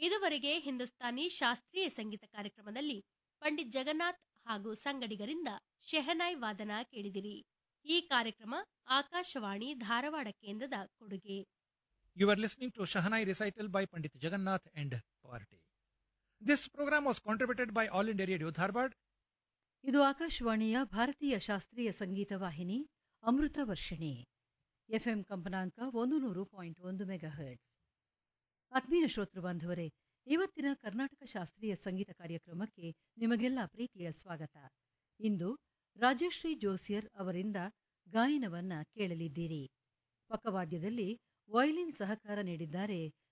ಇದುವರೆಗೆ ಹಿಂದೂಸ್ತಾನಿ ಶಾಸ್ತ್ರೀಯ ಸಂಗೀತ ಕಾರ್ಯಕ್ರಮದಲ್ಲಿ ಪಂಡಿತ್ ಜಗನ್ನಾಥ್ ಹಾಗೂ ಸಂಗಡಿಗರಿಂದ ಶೆಹನಾಯ್ ವಾದನ ಕೇಳಿದಿರಿ ಈ ಕಾರ್ಯಕ್ರಮ ಆಕಾಶವಾಣಿ ಧಾರವಾಡ ಕೇಂದ್ರದ ಕೊಡುಗೆ You are listening to Shahanai recital by Pandit Jagannath and Party. This program was contributed by All India Radio Dharwad. ಇದು ಆಕಾಶವಾಣಿಯ ಭಾರತೀಯ ಶಾಸ್ತ್ರೀಯ ಸಂಗೀತ ವಾಹಿನಿ ಅಮೃತ ವರ್ಷಿಣಿ ಎಫ್ಎಂ ಕಂಪನಾಂಕ ಒಂದು ನೂರು ಪಾಯಿಂಟ್ ಒಂದು ಮೆಗಾ ಹರ್ಟ್ಸ್ ಆತ್ಮೀಯ ಶ್ರೋತೃ ಬಾಂಧವರೇ ಇವತ್ತಿನ ಕರ್ನಾಟಕ ಶಾಸ್ತ್ರೀಯ ಸಂಗೀತ ಕಾರ್ಯಕ್ರಮಕ್ಕೆ ನಿಮಗೆಲ್ಲ ಪ್ರೀತಿಯ ಸ್ವಾಗತ ಇಂದು ರಾಜಶ್ರೀ ಜೋಸಿಯರ್ ಅವರಿಂದ ಗಾಯನವನ್ನ ಕೇಳಲಿದ್ದೀರಿ ಪಕ್ಕವಾದ್ಯದಲ್ಲಿ ವಯಲಿನ್ ಸಹಕಾರ ನೀಡಿದ್ದಾರೆ